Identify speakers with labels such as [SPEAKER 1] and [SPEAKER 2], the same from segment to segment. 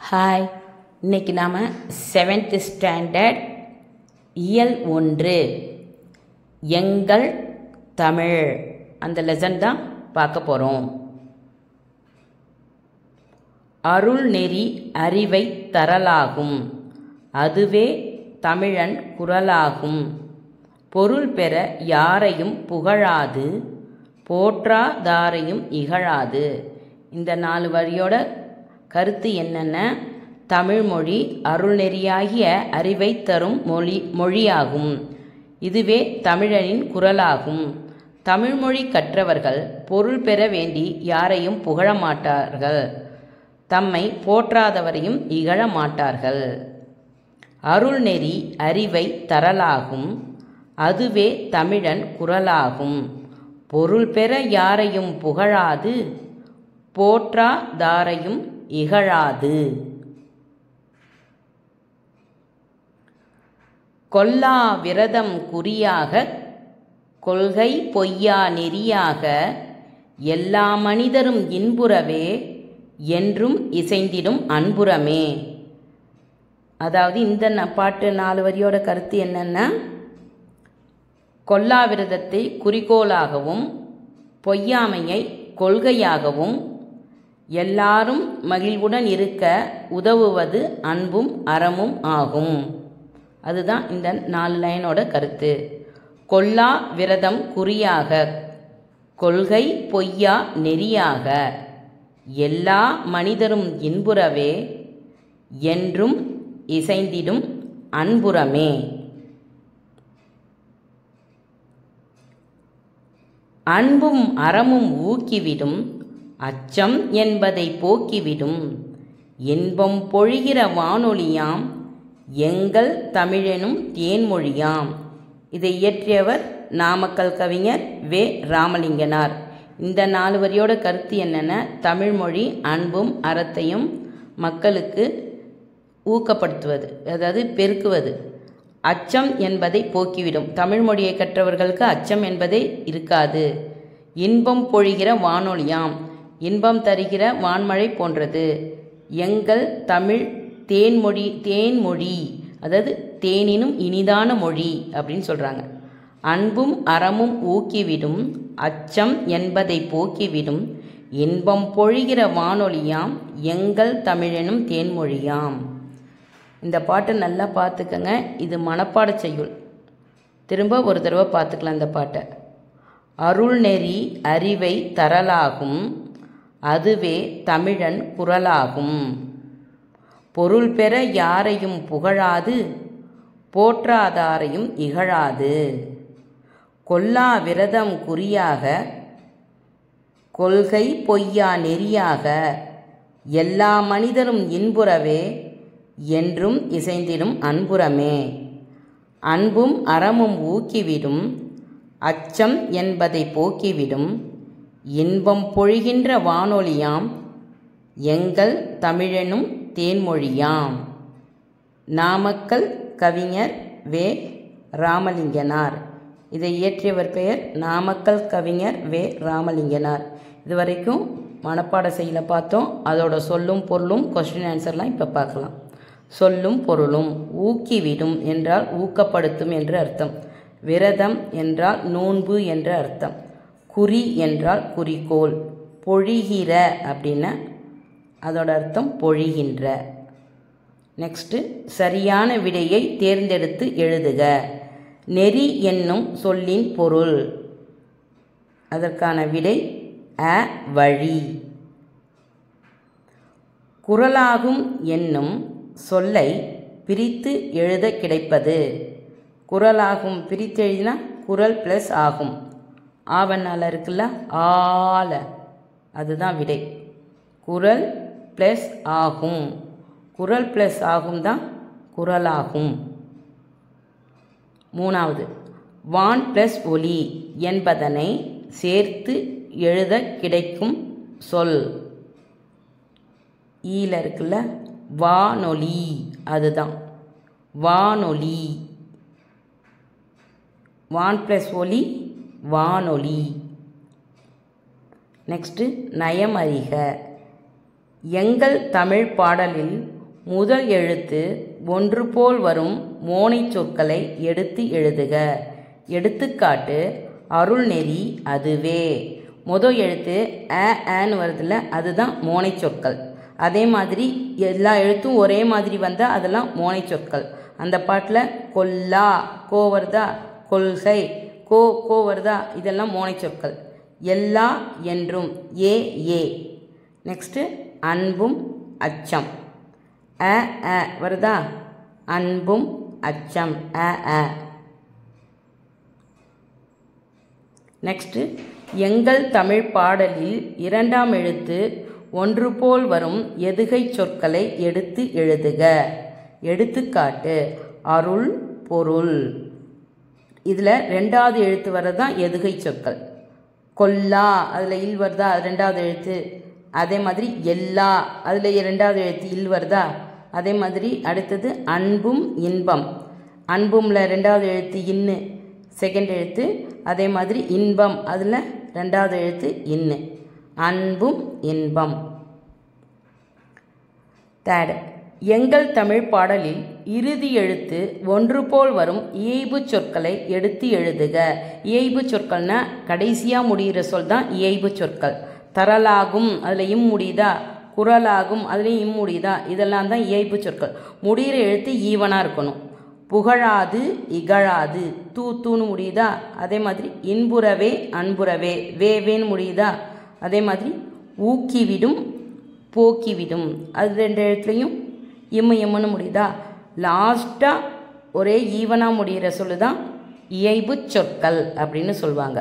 [SPEAKER 1] hi இன்னைக்கு நாம் seventh standard இயல் ஒன்று எங்கள் தமிழ் அந்த லெசன் தான் பார்க்க போகிறோம் அருள் நெறி அறிவை தரலாகும் அதுவே தமிழன் குரலாகும் பொருள் பெற யாரையும் புகழாது போற்றாதாரையும் இகழாது இந்த நாலு வரியோட கருத்து என்னென்ன தமிழ்மொழி அருள்நெறியாகிய அறிவை தரும் மொழி மொழியாகும் இதுவே தமிழனின் குரலாகும் தமிழ்மொழி கற்றவர்கள் பொருள் பெற வேண்டி யாரையும் புகழ மாட்டார்கள் தம்மை போற்றாதவரையும் இகழ மாட்டார்கள் அருள்நெறி அறிவை தரலாகும் அதுவே தமிழன் குரலாகும் பொருள் பெற யாரையும் புகழாது போற்றாதாரையும் இகழாது கொல்லா விரதம் குறியாக கொள்கை பொய்யா நெறியாக எல்லா மனிதரும் இன்புறவே என்றும் இசைந்திடும் அன்புறமே அதாவது இந்த ந- பாட்டு நாலு வரியோட கருத்து என்னன்னா கொல்லாவிரதத்தை குறிக்கோளாகவும் பொய்யாமையை கொள்கையாகவும் எல்லாரும் மகிழ்வுடன் இருக்க உதவுவது அன்பும் அறமும் ஆகும் அதுதான் இந்த நாலு லைனோட கருத்து கொல்லா விரதம் குறியாக கொள்கை பொய்யா நெறியாக எல்லா மனிதரும் இன்புறவே என்றும் இசைந்திடும் அன்புறமே அன்பும் அறமும் ஊக்கிவிடும் அச்சம் என்பதை போக்கிவிடும் இன்பம் பொழிகிற வானொலியாம் எங்கள் தமிழெனும் தேன்மொழியாம் இதை இயற்றியவர் நாமக்கல் கவிஞர் வே ராமலிங்கனார் இந்த நாலு வரியோட கருத்து என்னென்ன தமிழ்மொழி அன்பும் அறத்தையும் மக்களுக்கு ஊக்கப்படுத்துவது அதாவது பெருக்குவது அச்சம் என்பதை போக்கிவிடும் தமிழ் மொழியை கற்றவர்களுக்கு அச்சம் என்பதே இருக்காது இன்பம் பொழிகிற வானொலியாம் இன்பம் தருகிற வான்மழை போன்றது எங்கள் தமிழ் தேன்மொழி தேன்மொழி அதாவது தேனினும் இனிதான மொழி அப்படின்னு சொல்கிறாங்க அன்பும் அறமும் ஊக்கிவிடும் அச்சம் என்பதை போக்கிவிடும் இன்பம் பொழிகிற வானொலியாம் எங்கள் தமிழெனும் தேன்மொழியாம் இந்த பாட்டை நல்லா பார்த்துக்கங்க இது மனப்பாட செய்யுள் திரும்ப ஒரு தடவை பார்த்துக்கலாம் இந்த பாட்டை அருள்நெறி அறிவை தரலாகும் அதுவே தமிழன் குரலாகும் பொருள் பெற யாரையும் புகழாது போற்றாதாரையும் இகழாது கொல்லா விரதம் குறியாக கொள்கை பொய்யா நெறியாக எல்லா மனிதரும் இன்புறவே என்றும் இசைந்திடும் அன்புறமே அன்பும் அறமும் ஊக்கிவிடும் அச்சம் என்பதை போக்கிவிடும் இன்பம் பொழிகின்ற வானொலியாம் எங்கள் தமிழெனும் தேன்மொழியாம் நாமக்கல் கவிஞர் வே ராமலிங்கனார் இதை இயற்றியவர் பெயர் நாமக்கல் கவிஞர் வே ராமலிங்கனார் இதுவரைக்கும் மனப்பாட செய்யல பார்த்தோம் அதோட சொல்லும் பொருளும் கொஸ்டின் ஆன்சர்லாம் இப்போ பார்க்கலாம் சொல்லும் பொருளும் ஊக்கிவிடும் என்றால் ஊக்கப்படுத்தும் என்று அர்த்தம் விரதம் என்றால் நோன்பு என்ற அர்த்தம் குறி என்றால் குறிக்கோள் பொழிகிற அப்படின்னா அதோட அர்த்தம் பொழிகின்ற நெக்ஸ்ட்டு சரியான விடையை தேர்ந்தெடுத்து எழுதுக நெறி என்னும் சொல்லின் பொருள் அதற்கான விடை அ வழி குரலாகும் என்னும் சொல்லை பிரித்து எழுத கிடைப்பது குரலாகும் பிரித்து எழுதினா குரல் ப்ளஸ் ஆகும் ஆவணால இருக்குல்ல ஆல அதுதான் விடை குரல் ப்ளஸ் ஆகும் குரல் ப்ளஸ் ஆகும் தான் குரலாகும் மூணாவது வான் ப்ளஸ் ஒலி என்பதனை சேர்த்து எழுத கிடைக்கும் சொல் ஈல இருக்குல்ல வானொலி அதுதான் வானொலி வான் ப்ளஸ் ஒலி வானொலி நெக்ஸ்ட்டு நயமறிக எங்கள் தமிழ் பாடலில் முதல் எழுத்து ஒன்று போல் வரும் மோனை சொற்களை எடுத்து எழுதுக எடுத்துக்காட்டு அருள்நெறி அதுவே முதல் எழுத்து அ ஆன்னு வருதுல்ல அதுதான் மோனை சொற்கள் அதே மாதிரி எல்லா எழுத்தும் ஒரே மாதிரி வந்தால் அதெல்லாம் மோனை சொற்கள் அந்த பாட்டில் கொல்லா கோ வருதா கொள்கை கோ கோ வருதா இதெல்லாம் மோனை சொற்கள் எல்லா என்றும் ஏ ஏ நெக்ஸ்ட்டு அன்பும் அச்சம் அ அ வருதா அன்பும் அச்சம் அ அ நெக்ஸ்ட்டு எங்கள் தமிழ் பாடலில் இரண்டாம் எழுத்து ஒன்று போல் வரும் எதுகை சொற்களை எடுத்து எழுதுக எடுத்துக்காட்டு அருள் பொருள் இதில் ரெண்டாவது எழுத்து வர்றது தான் எதுகை சொற்கள் கொல்லா அதில் இல் வருதா அது ரெண்டாவது எழுத்து அதே மாதிரி எல்லா அதில் ரெண்டாவது எழுத்து இல் வருதா அதே மாதிரி அடுத்தது அன்பும் இன்பம் அன்பும்ல ரெண்டாவது எழுத்து இன்னு செகண்ட் எழுத்து அதே மாதிரி இன்பம் அதில் ரெண்டாவது எழுத்து இன்னு அன்பும் இன்பம் தேர்ட் எங்கள் தமிழ் பாடலில் இறுதி எழுத்து ஒன்று போல் வரும் இயைபு சொற்களை எடுத்து எழுதுக இயைபு சொற்கள்னா கடைசியாக முடிகிற சொல் தான் இயைபு சொற்கள் தரலாகும் அதில் இம் முடியுதா குரலாகும் அதுலேயும் இம் முடியுதா இதெல்லாம் தான் இயைபு சொற்கள் முடிகிற எழுத்து ஈவனாக இருக்கணும் புகழாது இகழாது தூ தூன்னு முடியுதா அதே மாதிரி இன்புறவே அன்புறவே வே வேன்னு முடியுதா அதே மாதிரி ஊக்கிவிடும் போக்கிவிடும் அது ரெண்டு எழுத்துலையும் இம்மு எம்முன்னு முடியுதா லாஸ்ட்டாக ஒரே ஈவனாக முடிகிற சொல்லு தான் இயைபு சொற்கள் அப்படின்னு சொல்லுவாங்க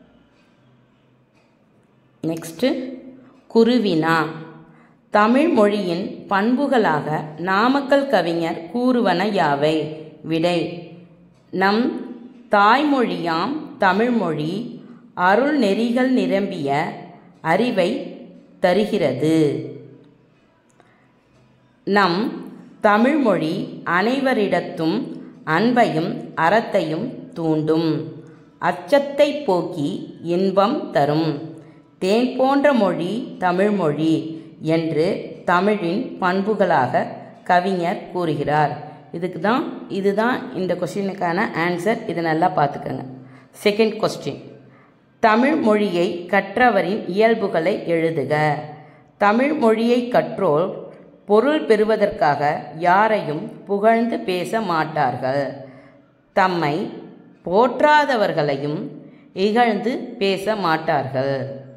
[SPEAKER 1] நெக்ஸ்ட்டு குருவினா தமிழ் மொழியின் பண்புகளாக நாமக்கல் கவிஞர் கூறுவன யாவை விடை நம் தாய்மொழியாம் தமிழ்மொழி அருள் நெறிகள் நிரம்பிய அறிவை தருகிறது நம் தமிழ்மொழி அனைவரிடத்தும் அன்பையும் அறத்தையும் தூண்டும் அச்சத்தை போக்கி இன்பம் தரும் தேன் போன்ற மொழி தமிழ்மொழி என்று தமிழின் பண்புகளாக கவிஞர் கூறுகிறார் இதுக்கு தான் இதுதான் இந்த கொஸ்டினுக்கான ஆன்சர் இது நல்லா பார்த்துக்கோங்க செகண்ட் கொஸ்டின் தமிழ் மொழியை கற்றவரின் இயல்புகளை எழுதுக தமிழ் மொழியை கற்றோர் பொருள் பெறுவதற்காக யாரையும் புகழ்ந்து பேச மாட்டார்கள் தம்மை போற்றாதவர்களையும் இகழ்ந்து பேச மாட்டார்கள்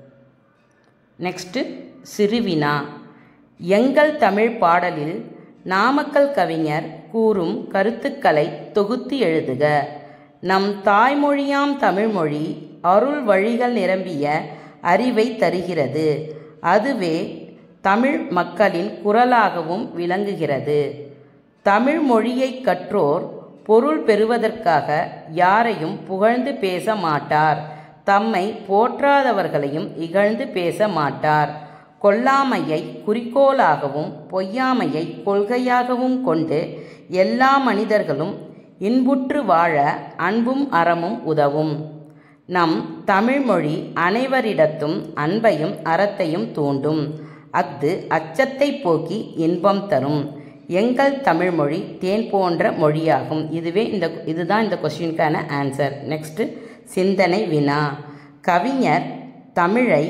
[SPEAKER 1] நெக்ஸ்ட்டு சிறுவினா எங்கள் தமிழ் பாடலில் நாமக்கல் கவிஞர் கூறும் கருத்துக்களை தொகுத்து எழுதுக நம் தாய்மொழியாம் தமிழ்மொழி அருள் வழிகள் நிரம்பிய அறிவை தருகிறது அதுவே தமிழ் மக்களின் குரலாகவும் விளங்குகிறது தமிழ் மொழியை கற்றோர் பொருள் பெறுவதற்காக யாரையும் புகழ்ந்து பேச மாட்டார் தம்மை போற்றாதவர்களையும் இகழ்ந்து பேச மாட்டார் கொல்லாமையை குறிக்கோளாகவும் பொய்யாமையை கொள்கையாகவும் கொண்டு எல்லா மனிதர்களும் இன்புற்று வாழ அன்பும் அறமும் உதவும் நம் தமிழ்மொழி அனைவரிடத்தும் அன்பையும் அறத்தையும் தூண்டும் அஃது அச்சத்தை போக்கி இன்பம் தரும் எங்கள் தமிழ்மொழி தேன் போன்ற மொழியாகும் இதுவே இந்த இதுதான் இந்த கொஸ்டினுக்கான ஆன்சர் நெக்ஸ்ட்டு சிந்தனை வினா கவிஞர் தமிழை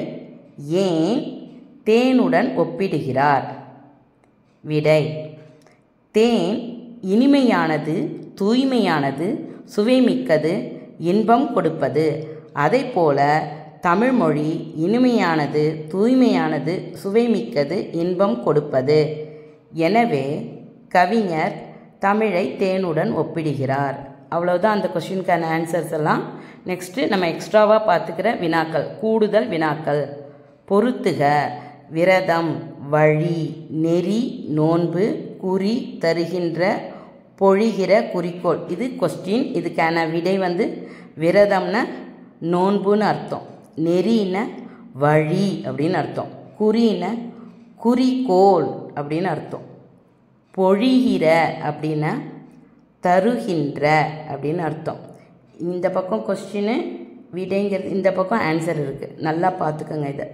[SPEAKER 1] ஏன் தேனுடன் ஒப்பிடுகிறார் விடை தேன் இனிமையானது தூய்மையானது சுவைமிக்கது இன்பம் கொடுப்பது அதைப்போல தமிழ்மொழி இனிமையானது தூய்மையானது சுவைமிக்கது இன்பம் கொடுப்பது எனவே கவிஞர் தமிழை தேனுடன் ஒப்பிடுகிறார் அவ்வளவுதான் அந்த கொஷினுக்கான ஆன்சர்ஸ் எல்லாம் நெக்ஸ்ட்டு நம்ம எக்ஸ்ட்ராவாக பார்த்துக்கிற வினாக்கள் கூடுதல் வினாக்கள் பொருத்துக விரதம் வழி நெறி நோன்பு குறி தருகின்ற பொழிகிற குறிக்கோள் இது கொஸ்டின் இதுக்கான விடை வந்து விரதம்னா நோன்புன்னு அர்த்தம் நெறின வழி அப்படின்னு அர்த்தம் குறின குறிக்கோள் அப்படின்னு அர்த்தம் பொழிகிற அப்படின்னா தருகின்ற அப்படின்னு அர்த்தம் இந்த பக்கம் கொஸ்டின் விடைங்கிறது இந்த பக்கம் ஆன்சர் இருக்குது நல்லா பார்த்துக்கோங்க இதை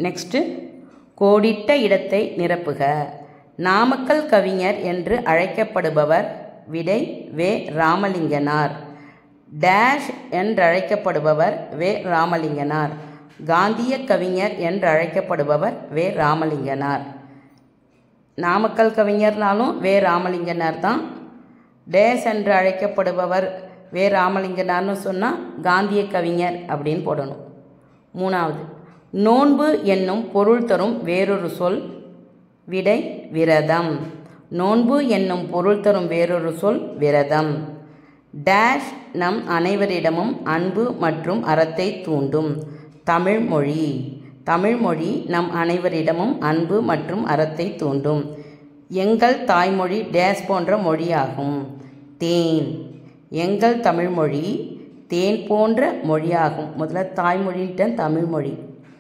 [SPEAKER 1] நெக்ஸ்ட்டு கோடிட்ட இடத்தை நிரப்புக நாமக்கல் கவிஞர் என்று அழைக்கப்படுபவர் விடை வே ராமலிங்கனார் டேஷ் என்றழைக்கப்படுபவர் வே ராமலிங்கனார் காந்திய கவிஞர் என்றழைக்கப்படுபவர் வே ராமலிங்கனார் நாமக்கல் கவிஞர்னாலும் வே ராமலிங்கனார் தான் டேஸ் என்று அழைக்கப்படுபவர் வே ராமலிங்கனார்னு சொன்னால் காந்திய கவிஞர் அப்படின்னு போடணும் மூணாவது நோன்பு என்னும் பொருள் தரும் வேறொரு சொல் விடை விரதம் நோன்பு என்னும் பொருள் தரும் வேறொரு சொல் விரதம் டேஷ் நம் அனைவரிடமும் அன்பு மற்றும் அறத்தை தூண்டும் தமிழ்மொழி தமிழ்மொழி நம் அனைவரிடமும் அன்பு மற்றும் அறத்தை தூண்டும் எங்கள் தாய்மொழி டேஸ் போன்ற மொழியாகும் தேன் எங்கள் தமிழ்மொழி தேன் போன்ற மொழியாகும் முதல்ல தாய்மொழின்ட்டு தமிழ்மொழி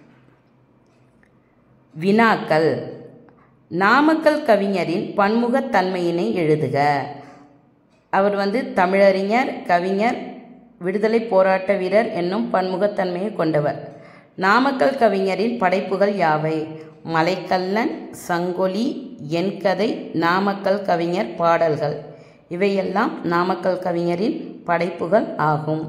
[SPEAKER 1] வினாக்கள் நாமக்கல் கவிஞரின் பன்முகத்தன்மையினை எழுதுக அவர் வந்து தமிழறிஞர் கவிஞர் விடுதலை போராட்ட வீரர் என்னும் பன்முகத்தன்மையை கொண்டவர் நாமக்கல் கவிஞரின் படைப்புகள் யாவை மலைக்கல்லன் சங்கொலி என் கதை நாமக்கல் கவிஞர் பாடல்கள் இவையெல்லாம் நாமக்கல் கவிஞரின் படைப்புகள் ஆகும்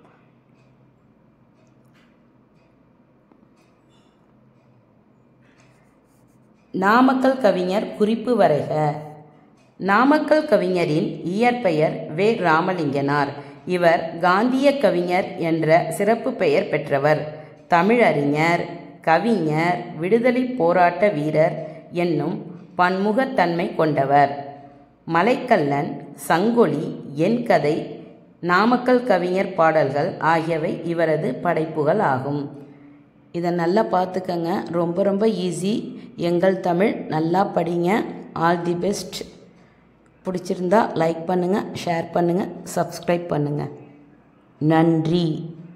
[SPEAKER 1] நாமக்கல் கவிஞர் குறிப்பு வரைக நாமக்கல் கவிஞரின் இயற்பெயர் வே ராமலிங்கனார் இவர் காந்திய கவிஞர் என்ற சிறப்பு பெயர் பெற்றவர் தமிழறிஞர் கவிஞர் விடுதலை போராட்ட வீரர் என்னும் பன்முகத்தன்மை கொண்டவர் மலைக்கல்லன் சங்கொலி என் கதை நாமக்கல் கவிஞர் பாடல்கள் ஆகியவை இவரது படைப்புகள் ஆகும் இதை நல்லா பார்த்துக்கங்க ரொம்ப ரொம்ப ஈஸி எங்கள் தமிழ் நல்லா படிங்க ஆல் தி பெஸ்ட் பிடிச்சிருந்தா லைக் பண்ணுங்கள் ஷேர் பண்ணுங்கள் சப்ஸ்கிரைப் பண்ணுங்கள் நன்றி